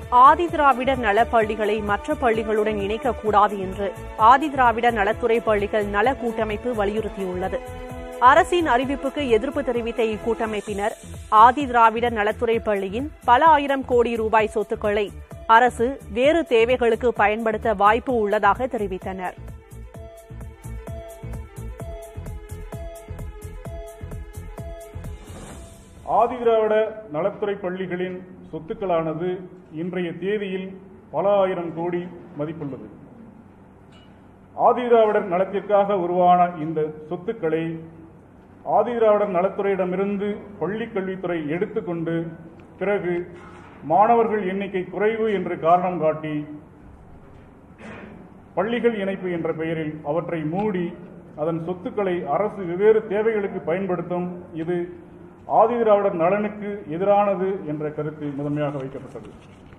ஆதிதிராவிடர் நலப் பள்ளிகளை மற்ற பள்ளிகளுடன் இணைக்கக்கூடாது என்று ஆதிதிராவிடர் நலத்துறை பள்ளிகள் நல கூட்டமைப்பு வலியுறுத்தியுள்ளது அரசின் அறிவிப்புக்கு எதிர்ப்பு தெரிவித்த இக்கூட்டமைப்பினர் ஆதிதிராவிடர் நலத்துறை பள்ளியின் பல ஆயிரம் கோடி ரூபாய் சொத்துக்களை அரசு வேறு தேவைகளுக்கு பயன்படுத்த வாய்ப்பு உள்ளதாக தெரிவித்தனர் ஆதிதிராவிட நலத்துறை பள்ளிகளின் சொத்துக்களானது இன்றைய தேதியில் பல ஆயிரம் கோடி மதிப்புள்ளது ஆதிதிராவிடர் நலத்திற்காக உருவான இந்த சொத்துக்களை ஆதிதிராவிடர் நலத்துறையிடமிருந்து பள்ளிக் கல்வித்துறை எடுத்துக்கொண்டு பிறகு மாணவர்கள் எண்ணிக்கை குறைவு என்று காரணம் காட்டி பள்ளிகள் இணைப்பு என்ற பெயரில் அவற்றை மூடி அதன் சொத்துக்களை அரசு வெவ்வேறு தேவைகளுக்கு பயன்படுத்தும் இது ஆதிதிராவிடர் நலனுக்கு எதிரானது என்ற கருத்து முதன்மையாக வைக்கப்பட்டது